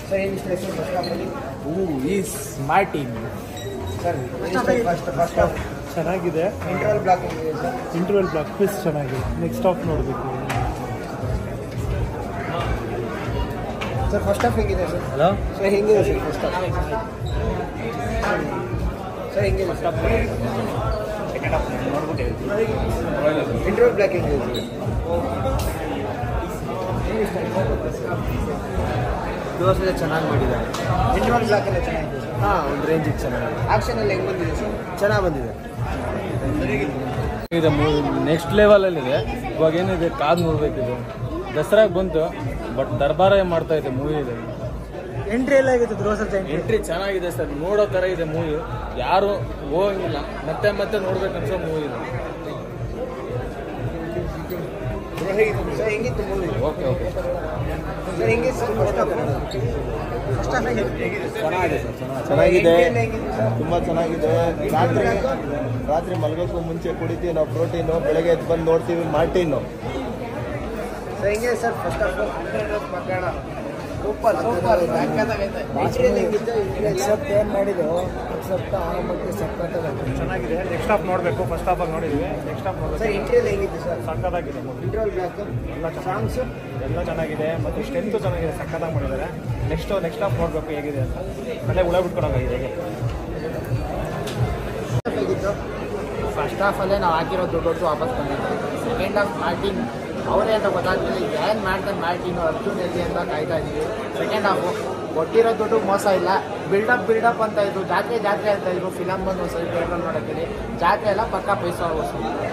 Sir ಏನಿಷ್ಟ sir first ಹಾಫಲ್ಲಿ who is Martin sir first first half ಚೆನ್ನಾಗಿದೆ interval block ಇದೆ ಸರ್ ಇಂಟರ್ವಲ್ ಬ್ಲಾಕ್ ಕ್ವಿಸ್ ಚೆನ್ನಾಗಿದೆ ನೆಕ್ಸ್ಟ್ ಆಫ್ ನೋಡಬೇಕು ಸರ್ ಫಸ್ಟ್ ಹಾಫ್ ಹೆಂಗಿದೆ ಸರ್ ಹಲೋ ಸರ್ ಹೆಂಗಿದೆ ಸರ್ ಫಸ್ಟ್ ಹಾಫ್ ಸರ್ ಹೆಂಗಿದೆ ಸರ್ ಇಂಟರ್ವಲ್ ಬ್ಲಾಕ್ ಹೆಂಗಿದೆ ಸರ್ ದೋಸೆ ಚೆನ್ನಾಗಿ ಮಾಡಿದ್ದಾರೆ ಇಂಟರ್ವಲ್ ಬ್ಲಾಕ್ ಎಲ್ಲ ಚೆನ್ನಾಗಿದೆ ಸರ್ ಹಾಂ ಒಂದು ರೇಂಜಿಗೆ ಚೆನ್ನಾಗಿದೆ ಆಕ್ಷನ್ ಎಲ್ಲ ಹೆಂಗೆ ಬಂದಿದೆ ಸರ್ ಚೆನ್ನಾಗಿ ಬಂದಿದೆ ಇದೆ ನೆಕ್ಸ್ಟ್ ಲೆವೆಲಲ್ಲಿದೆ ಇವಾಗ ಏನಿದೆ ಕಾದು ನೋಡ್ಬೇಕಿದು ದಸರಾಗೆ ಬಂತು ಬಟ್ ದರ್ಬಾರ ಮಾಡ್ತಾ ಇದೆ ಮೂವಿ ಇದೆ ಎಂಟ್ರಿ ಎಲ್ಲ ಆಗಿದೆ ಧ್ರುವ ಸರ್ಜಾ ಎಂಟ್ರಿ ಚೆನ್ನಾಗಿದೆ ಸರ್ ನೋಡೋ ಥರ ಇದೆ ಮೂವಿ ಯಾರು ಹೋಗಂಗಿಲ್ಲ ಮತ್ತೆ ಮತ್ತೆ ನೋಡ್ಬೇಕು ಅನ್ಸೋ ಮೂವಿ ಇದೆ ಸರ್ ಹೆಂಗಿತ್ತು ಮೂವಿ ಓಕೆ ಓಕೆ ಸರ್ ಹೆಂಗಿದೆ sir first half first half ಹೆಂಗಿದೆ ಚೆನ್ನಾಗಿದೆ ಸರ್ ಚೆನ್ನಾಗಿದೆ ಚೆನ್ನಾಗಿದೆ ತುಂಬ ಚೆನ್ನಾಗಿದೆ ರಾತ್ರಿ ರಾತ್ರಿ ಮಲಗೋಕ್ಕೂ ಮುಂಚೆ ಕುಡಿತೀವಿ ನಾವು ಪ್ರೋಟೀನು ಬೆಳಗ್ಗೆ ಎದ್ದು ಬಂದು ನೋಡ್ತೀವಿ ಮಾರ್ಟಿನ್ನು ಸರ್ ಹೆಂಗಿದೆ sir first half super super except ಏನು ಮಾಡಿದ್ದು ಎಕ್ಸೆಪ್ಟ್ ಆ ಮಟ್ಟಿಗೆ ಸಕ್ಕತ್ತಾಗಿದೆ ಚೆನ್ನಾಗಿದೆ ನೆಕ್ಸ್ಟ್ ಹಾಫ್ ನೋಡಬೇಕು ಫಸ್ಟ್ ಹಾಫ್ ನೋಡಿದ್ವಿ ನೆಕ್ಸ್ಟ್ ಹಾಫ್ ಸರ್ ನೋಡಬೇಕು ಇಂಟ್ರಿಯಲ್ಲಿ ಹೆಂಗಿತ್ತು ಸರ್ ಸಕ್ಕತ್ತಾಗಿದೆ movie. ಇಂಟ್ರೋಲ್ ಬ್ಲಾಕ್ ಎಲ್ಲ ಸಾಂಗ್ಸು ಎಲ್ಲ ಚೆನ್ನಾಗಿದೆ ಮತ್ತು ಸ್ಟ್ರೆಂತು ಚೆನ್ನಾಗಿದೆ ಸಕ್ಕತ್ತಾಗಿ ಮಾಡಿದ್ದಾರೆ ನೆಕ್ಸ್ಟ್ ನೆಕ್ಸ್ಟ್ ಹಾಫ್ ನೋಡಬೇಕು ಹೇಗಿದೆ ಅಂತ ಅಲ್ಲೇ ಉಳ ಬಿಟ್ಕೊಳಂಗಾಗಿದೆ ಹೇಗೆ ಹೇಗಿತ್ತು ಫಸ್ಟ್ ಹಾಫಲ್ಲೇ ನಾವು ಹಾಕಿರೋ ದುಡ್ಡು ವಾಪಸ್ ಬಂದಿದ್ದೆ ಸೆಕೆಂಡ್ ಹಾಫ್ ಮಾರ್ಟಿನ್ ಅವರೇ ಅಂತ ಗೊತ್ತಾಗ್ತಿಲ್ಲ ಏನು ಮಾಡ್ತಾನೆ ಮಾರ್ಟಿನು ಅರ್ಜುನ್ ಎಲ್ಲಿ ಅಂತ ಕಾಯ್ತಾ ಇದ್ದೀವಿ ಸೆಕೆಂಡ್ ಹಾಫು ಕೊಟ್ಟಿರೋ ದುಡ್ಡು ಮೋಸ ಇಲ್ಲ ಬಿಲ್ಡಪ್ ಬಿಲ್ಡಪ್ ಅಂತ ಇದ್ರು ಜಾತ್ರೆ ಜಾತ್ರೆ ಅಂತ ಇದ್ರು ಫಿಲಮ್ ಬಂದು ಒಂದು ಸ್ವಲ್ಪ ಥಿಯೇಟ್ರಲ್ಲಿ ನೋಡೋಕ್ಕೆ ಜಾತ್ರೆ ಎಲ್ಲ ಪಕ್ಕ ಪೈಸಾ ವಸೂಲಿ